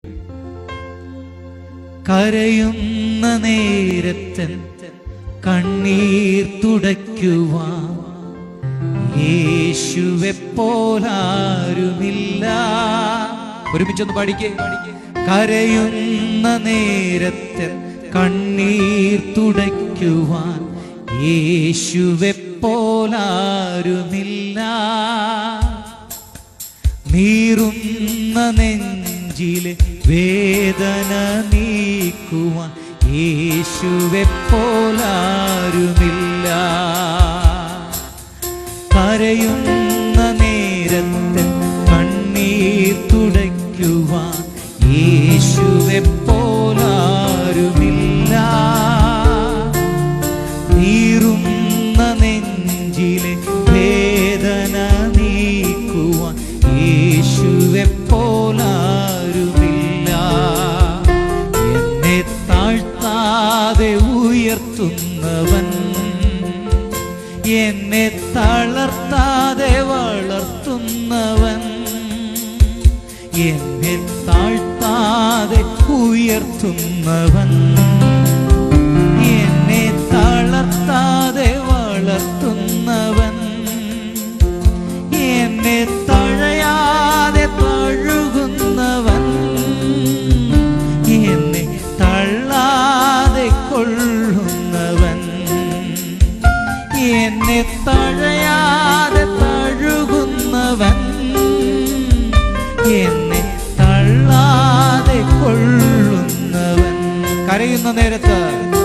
കരയുന്ന നേരത്തൻ കണ്ണീർ തുടയ്ക്കുവാൻ യേശുവെ പോലാരുമില്ല ഒരുമിച്ചൊന്ന് പഠിക്കേ കരയുന്ന നേരത്തൻ കണ്ണീർ തുടയ്ക്കുവാൻ യേശുവെ പോലാരുമില്ല നീറുന്ന നെഞ്ചിലെ വേദന നീക്കുവാൻ യേശുവെ പോലാരുമില്ല കരയുന്ന നേരത്ത് കണ്ണീർ തുടയ്ക്കുവാൻ യേശുവെ പോലാരുമില്ല നീറുന്ന നെഞ്ചിലെ വേദന നീക്കുവാൻ യേശുവെ പോലാരുമില്ല എന്നെ താഴ്ത്താതെ ഉയർത്തുന്നവൻ എന്നെ തളർത്താതെ വളർത്തുന്നവൻ എന്നെ താഴ്ത്താതെ ഉയർത്തുന്നവൻ എന്നെ തളർത്താതെ വളർത്തുന്നവൻ എന്നെ തഴയാതെ തഴുകുന്നവൻ എന്നെ തള്ളാതെ കൊള്ളുന്നവൻ എന്നെ തഴയാതെ തഴുകുന്നവൻ എന്നെ തള്ളാതെ കൊള്ളുന്നവൻ കരയുന്ന നേരത്ത്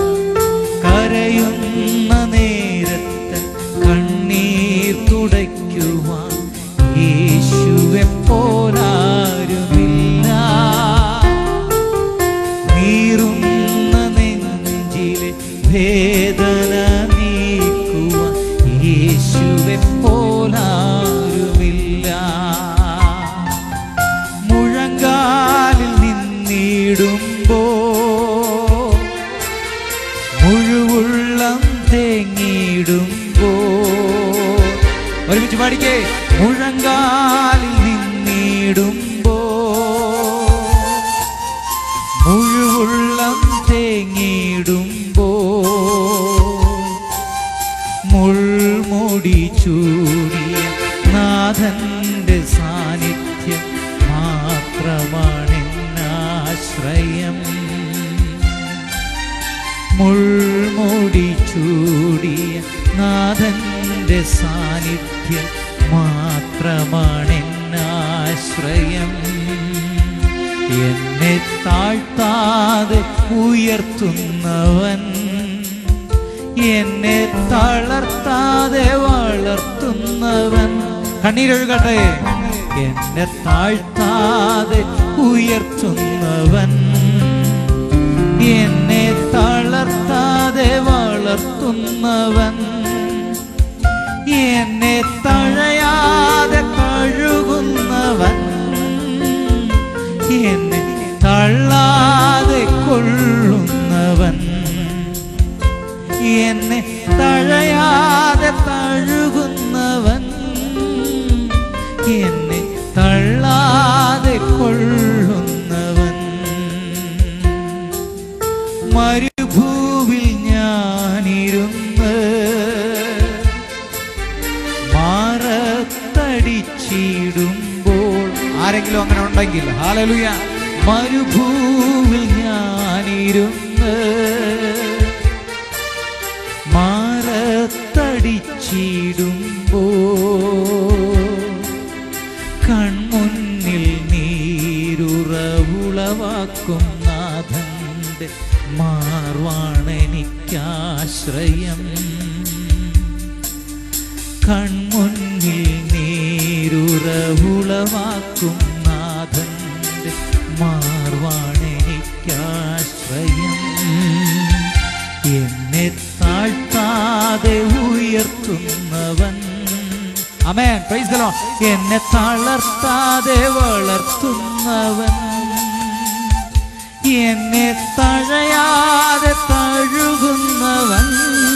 കരയുന്ന നേരത്ത് കണ്ണീർ തുടയ്ക്കുവാൻ യേശുവെ പോലാരുമില്ല നീറുന്ന നെഞ്ചിലെ വേദന നീക്കുവാൻ യേശുവെ പോലാരുമില്ല മുഴങ്കാലിൽ നിന്നിടുമ്പോ മുഴുവുള്ളം തേങ്ങിടുമ്പോ ഒരുമിച്ച് പാടിക്കേ മുഴങ്കാലിൽ നിന്നിടുമ്പോ മുഴുവുള്ളം തേങ്ങിടുമ്പോ മുൾമുടി ചൂടിയ നാഥന്റെ സാന്നിധ്യം മാത്രമാണ് ആശ്രയം മുൾമുടി ചൂടിയ നാഥന്റെ സാന്നിധ്യം മാത്രമാണ് ആശ്രയം എന്നെ താഴ്ത്താതെ ഉയർത്തുന്നവൻ എന്നെ തളർത്താതെ വളർത്തുന്നവൻ കണ്ണീരൊഴുകട്ടെ എന്നെ താഴ്ത്താതെ ഉയർത്തുന്നവൻ എന്നെ തളർത്താതെ വളർത്തുന്നവൻ എന്നെ തഴയാതെ തഴുകുന്നവൻ എന്നെ തള്ളാതെ കൊള്ളുന്നവൻ എന്നെ തഴയാതെ തഴുകുന്നവൻ എന്നെ തള്ളാതെ കൊള്ളുന്നവൻ മരുഭൂവിൽ ഞാനിരുന്ന് മാറത്തടിച്ചിടുമ്പോൾ ആരെങ്കിലും അങ്ങനെ ഉണ്ടെങ്കിൽ ഹാലലുയ മരുഭൂവിൽ ഞാനിരുന്ന് മാറത്തടിച്ചിടുമ്പോ കൺമുന്നിൽ നീരുറവുളവാക്കും നാഥന്റെ മാർവാണെനിക്കാശ്രയം കൺമുന്നിൽ നീരുറവുളവാക്കും നാഥന്റെ മാർവാണെനിക്കാശ്രയം എന്നെ താഴ്ത്താതെ ഉയർത്തുന്നവൻ അമേൻ പ്രൈസ് ദി ലോർഡ് എന്നെ തളർത്താതെ വളർത്തുന്നവൻ എന്നെ തഴയാതെ തഴുകുന്നവൻ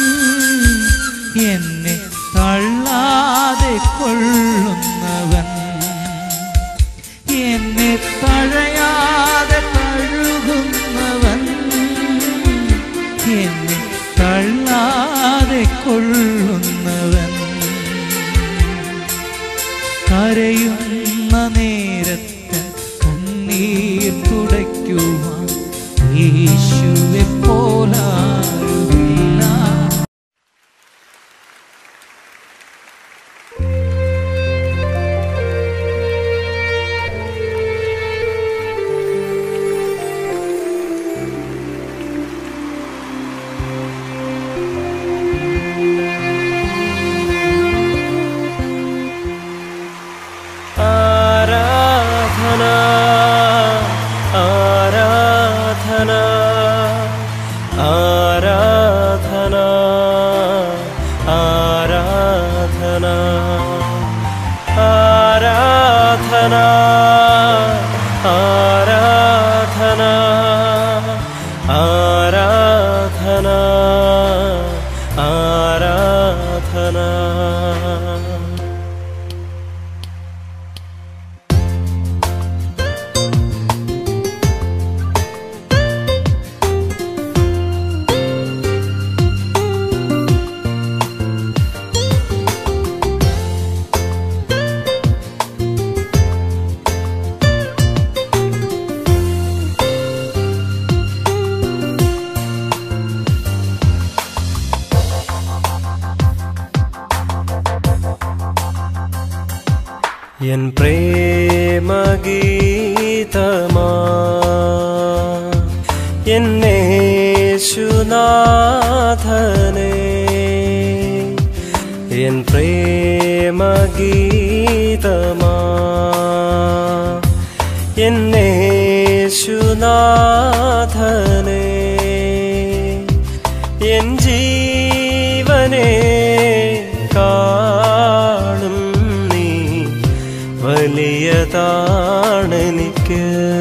എന്നെ തള്ളാതെ കൊള്ളുന്നവൻ എന്നെ തഴയാതെ കൊള്ളുന്നവൻ കരയുന്ന നേരത്ത് കണ്ണീർ തുടയ്ക്കുവാൻ യേശുവെ പോലാരുമില്ല ആരാധന ആരാധന ആരാധന ആരാധന ആരാധന ആരാധന ആരാധന ആരാധന എൻ പ്രേമഗീതമാ എന്നേശുനാഥനേ എൻ പ്രേമഗീതമാ എന്നേശുനാഥനേ എൻ ജീവനെ കാണും നീ വലിയതാണെനിക്ക്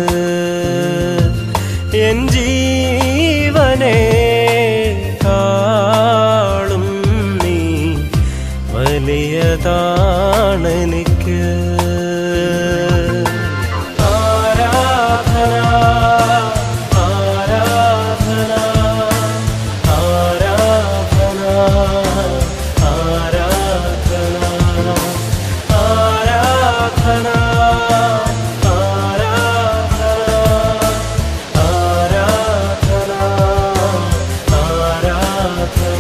എൻ ജീവനെ കാളും നീ വലിയതാണെനിക്ക് ആരാധന ആരാധന ആരാധന ആരാധന ആരാധന ആരാധന ആരാധന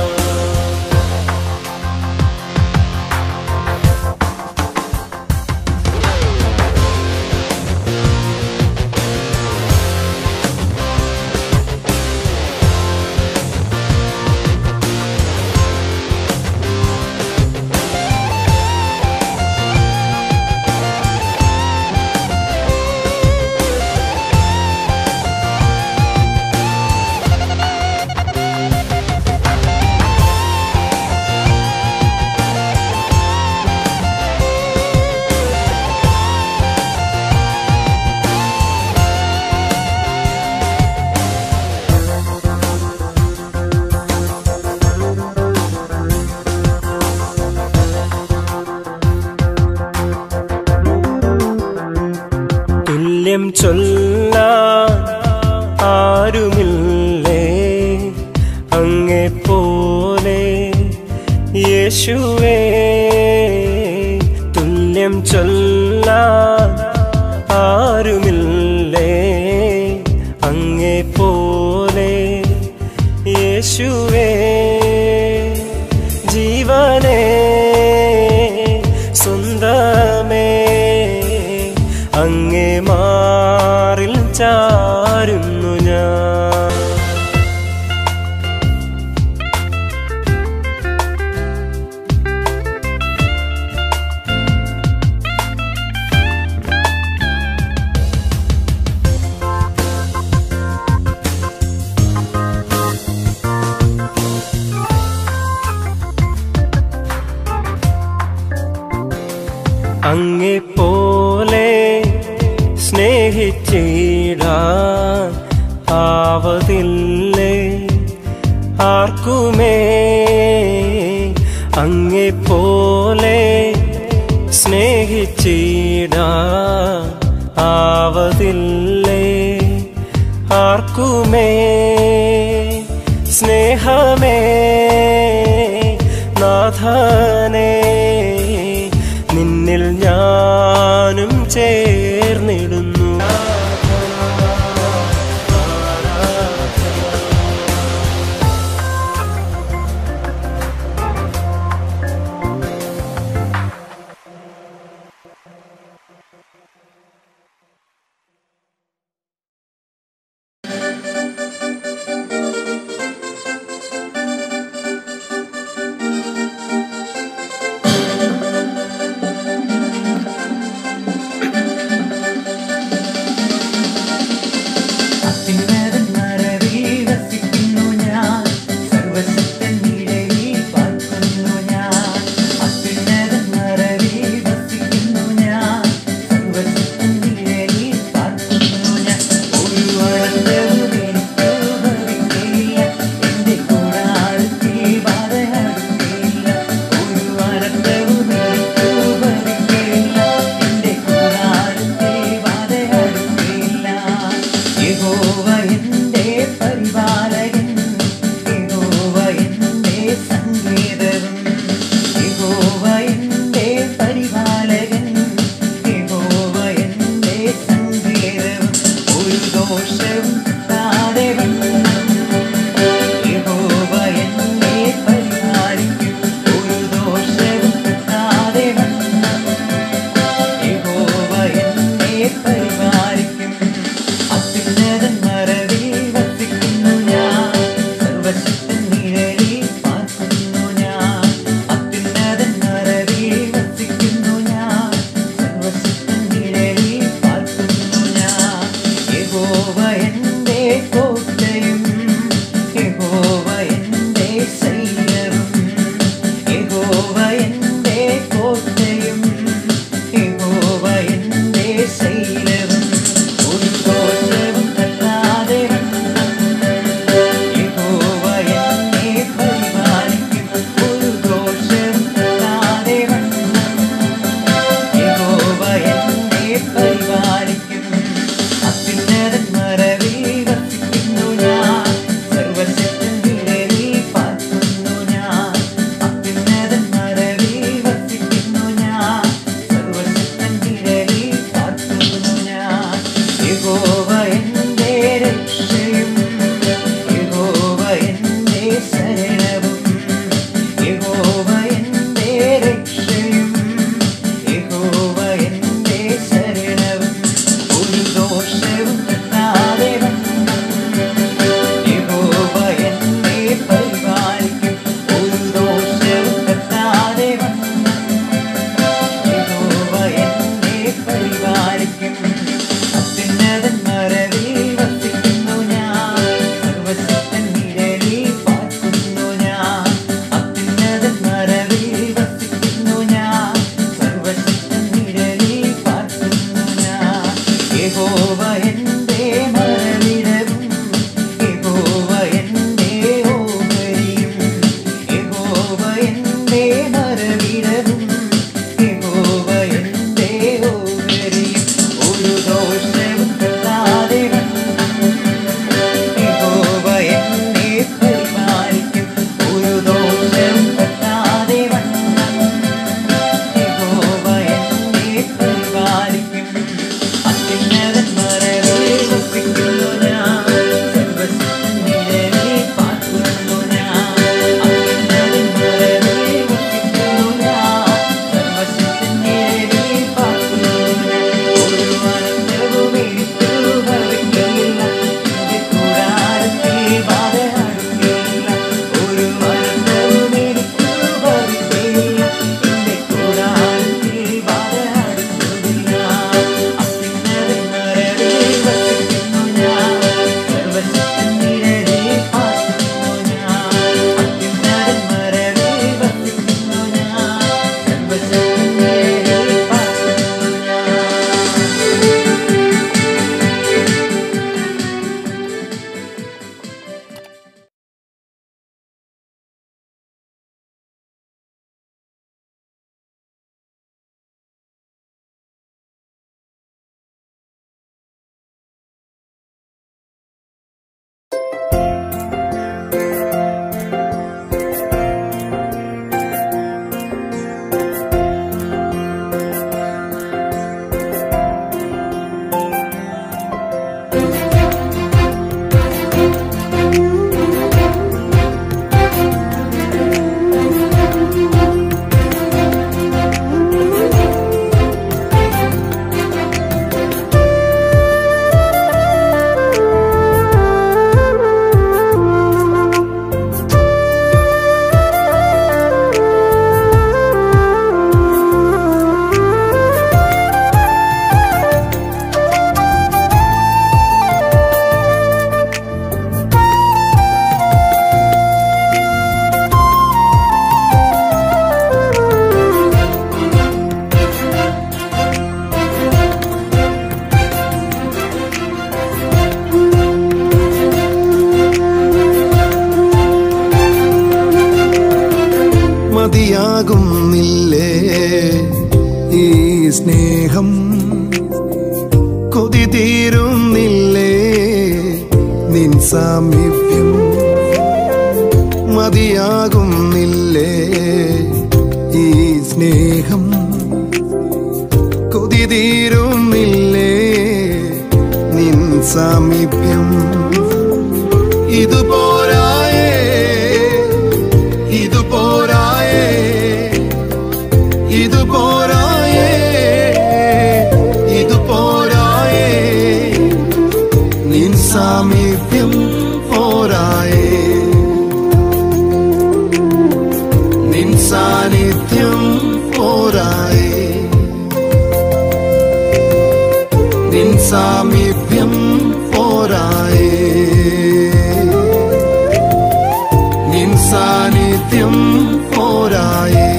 തുല്യം ചൊല്ലാൻ ആരുമില്ലേ അങ്ങെ പോലെ യേശുവേ തുല്യം ചൊല്ലാൻ ആരുമില്ലേ അങ്ങെ പോലെ യേശുവേ ജീവനേ സ്വന്തമേ അങ്ങേ മാറിൽ ചാരുന്നു ഞാൻ അങ്ങെ പോലെ സ്നേഹിച്ചിടാൻ ആവതില്ലേ ആർക്കുമേ അങ്ങെ പോലെ സ്നേഹിച്ചിടാൻ ആവതില്ലേ ആർക്കുമേ സ്നേഹമേ പരിപാലിക്കും അത്യുന്നതൻ മറവിൽ വസിക്കുന്നു ഞാൻ സർവശക്തൻ നിഴലിൽ പാർക്കുന്നു ഞാൻ അത്യുന്നതൻ മറവിൽ വസിക്കുന്നു ഞാൻ സർവശക്തൻ നിഴലിൽ പാർക്കുന്നു ഞാൻ യഹോവ എൻ്റെ കോട്ടയും യഹോവ എൻ്റെ ശൈലവും യഹോവ എൻ്റെ കോട്ടയും യഹോവ എൻ്റെ ശൈലവും ഒരു ദോഷവും തട്ടാതെ യഹോവ എന്നെ പരിപാലിക്കും ഒരു ദോഷവും തട്ടാതെ യഹോവ എന്നെ പരിപാലിക്കും അത്യുന്നതൻ മറവിൽ വസിക്കുന്നു ഞാൻ സർവശക്തൻ നിഴലിൽ പാർക്കുന്നു ഞാൻ അത്യുന്നതൻ മറവിൽ വസിക്കുന്നു ഞാൻ സർവശക്തൻ നിഴലിൽ പാർക്കുന്നു ഞാൻ യഹോവ എൻ്റെ രക്ഷയും യഹോവ എൻ്റെ ശരണവും യഹോവ എൻ്റെ രക്ഷയും യഹോവ എൻ്റെ ശരണവും ഒരു ദോഷവും തട്ടാതെ യഹോവ എന്നെ പരിപാലിക്കും ഒരു ദോഷവും തട്ടാതെ യഹോവ എന്നെ പരിപാലിക്കും അത്യുന്നതൻ മറവിൽ വസിക്കുന്നു ഞാൻ സർവശക്തൻ നിഴലിൽ പാർക്കുന്നു ഞാൻ അത്യുന്നതൻ മറവിൽ വസിക്കുന്നു ഞാൻ സർവശക്തൻ നിഴലിൽ പാർക്കുന്നു ഞാൻ യഹോവ എൻ്റെ മറവിടവും യഹോവ എൻ്റെ ഓഹരിയും യഹോവ എൻ്റെ മറവിടവും യഹോവ എൻ്റെ ഓഹരിയും ഒരു ദോഷവും തട്ടാതെ യഹോവ എന്നെ പരിപാലിക്കും ഒരു ദോഷവും തട്ടാതെ യഹോവ എന്നെ പരിപാലിക്കും അത്യുന്നതൻ മറവിൽ വസിക്കുന്നു ഞാൻ സർവശക്തൻ നിഴലിൽ പാർക്കുന്നു ഞാൻ അത്യുന്നതൻ മറവിൽ വസിക്കുന്നു ഞാൻ സർവശക്തൻ നിഴലിൽ പാർക്കുന്നു ഞാൻ ഒരു അനന്തവും എനിക്ക് ഭവിക്കുകയില്ല എന്റെ കൂടാരത്തിൽ ബാധ അടുക്കുകയില്ല ഒരു അനന്തവും എനിക്ക് ഭവിക്കുകയില്ല എന്റെ കൂടാരത്തിൽ ബാധ അടുക്കുകയില്ല അത്യുന്നതൻ മറവിൽ വസിക്കുന്നു ഞാൻ സർവശക്തൻ നിഴലിൽ പാർക്കുന്നു ഞാൻ അത്യുന്നതൻ മറവിൽ വസിക്കുന്നു ഞാൻ സർവശക്തൻ നിഴലിൽ പാർക്കുന്നു ഞാൻ മതിയാകുന്നില്ലേ ഈ സ്നേഹം കൊതി തീരുന്നില്ലേ നിൻ സാമീപ്യം മതിയാകുന്നില്ലേ ഈ സ്നേഹം കൊതി തീരുന്നില്ലേ നിൻ സാമീപ്യം ഇത് പോരായേ ഇത് പോരായേ ഇത് പോരായേ ഇത് പോരായേ നിൻ സാമീപ്യം പോരായേ നിൻ സാന്നിധ്യം പോരായേ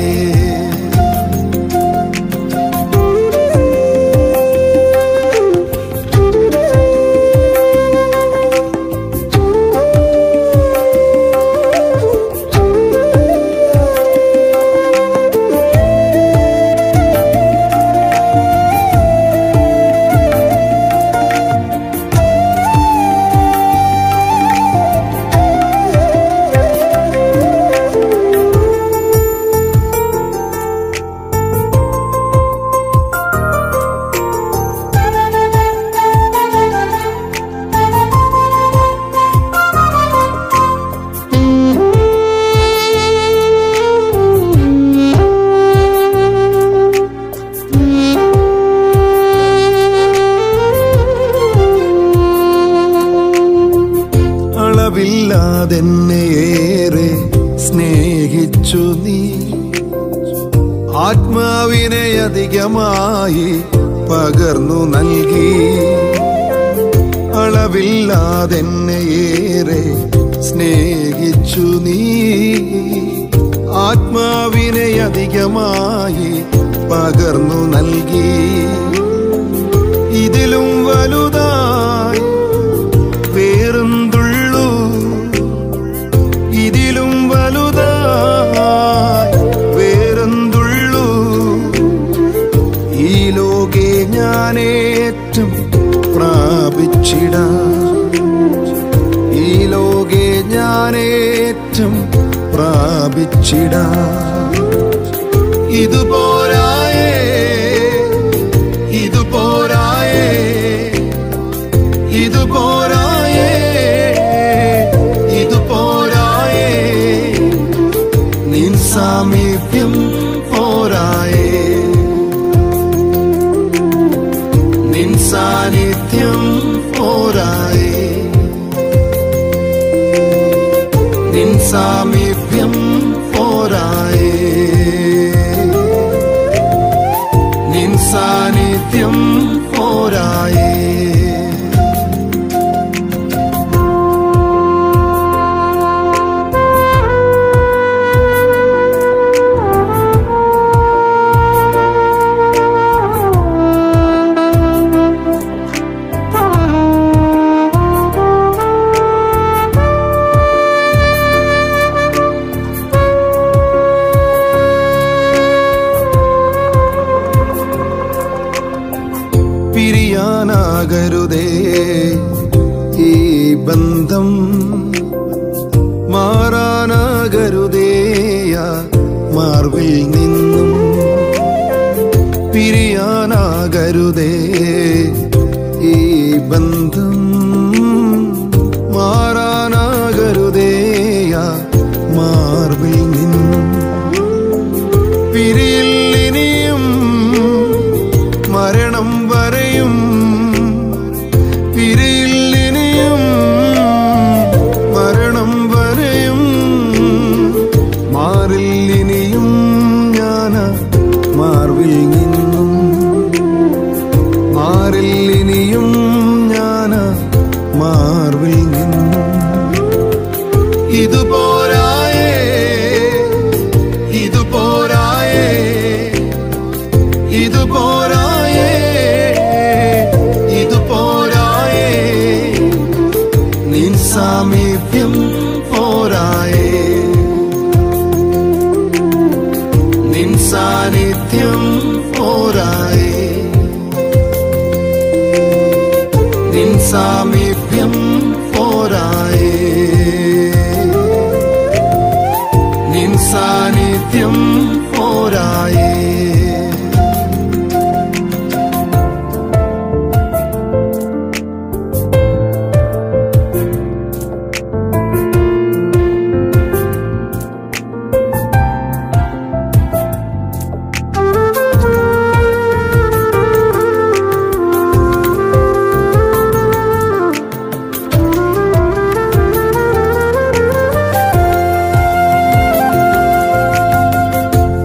അളവില്ലാതെന്നെ ഏറെ സ്നേഹിച്ചു നീ ആത്മാവിനെ അധികമായി പകർന്നു നൽകി അളവില്ലാതെന്നെ ഏറെ സ്നേഹിച്ചു നീ ആത്മാവിനെ അധികമായി പകർന്നു നൽകി ഇതിലും വലുതായി വേറെന്തുള്ളൂ ഇതിലും വലുതായി വേറെന്തുള്ളൂ ഈ ലോകെ ഞാനേറ്റം പ്രാപിച്ചിടാം ഈ ലോകെ ഞാനേറ്റം പ്രാപിച്ചിടാം ഇത് പോരായേ ഇത് പോരായേ ഇത് പോരായേ ഇത് പോരായേ നിൻ സാമീപ്യം പോരായേ നിൻ സാന്നിധ്യം പോരായേ നിൻ സാമീപ്യം പോരായേ നിൻ സാന്നിധ്യം പോരായേ പിരിയാനാകരുതേ ഈ ബന്ധം മാറാനാകരുതേയ മാർവിൽ നിന്നും പിരിയാനാകരുതേ ഈ ബന്ധം മാറാനാകരുതേയ മാർവിൽ നിന്നും പിരിയില്ലിനിയും മരണം വരെയും പിരിയില്ലിനിയും മരണം വരെയും മാറില്ലിനിയും ഞാന മാർവിൽ നിന്നും മാറില്ലിനിയും ഞാന മാർവിൽ നിന്നും ഇത് പോരായേ ഇത് പോരായേ ഇത് പോരായേ ഇത് പോരായേ നിൻ സാമീപ്യം പോരായേ നിൻ സാന്നിധ്യം പോരായേ നിൻ സാമീപ്യം പോരായേ നിൻ സാന്നിധ്യം പോരായേ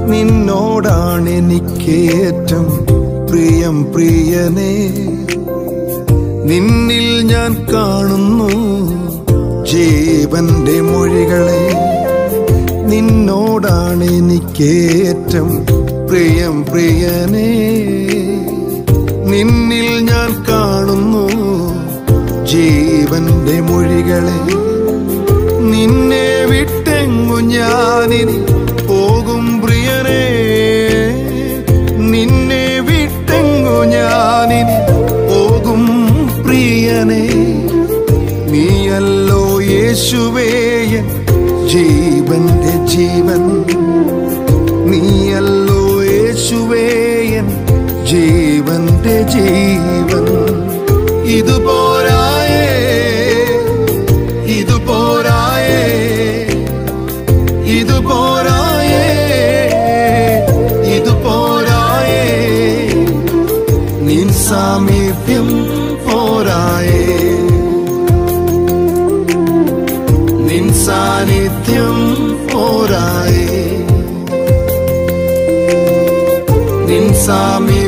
നിന്നോടാണ് എനിക്കേറ്റം പ്രിയം പ്രിയനേ നിന്നിൽ ഞാൻ കാണുന്നു ജീവന്റെ മൊഴികളെ നിന്നോടാണ് എനിക്കേറ്റം പ്രിയം പ്രിയനേ നിന്നിൽ ഞാൻ കാണുന്നു ജീവന്റെ മൊഴികളെ നിന്നെ വിട്ടെങ്ങു ഞാനിനി പോകും പ്രിയനേ നിന്നെ വിട്ടെങ്ങു ഞാനിനി പോകും പ്രിയനേ നീയല്ലോ യേശുവേ എൻ ജീവന്റെ ജീവൻ നീയല്ലോ യേശുവേ എൻ ജീവന്റെ ജീവൻ ഇത് പോരായേ ഇത് പോരായേ ഇത് പോരായേ ഇത് പോരായേ നിൻ സാമീപ്യം പോരായേ നിൻ സാന്നിധ്യം പോരായേ നിൻ സാമീപ്യം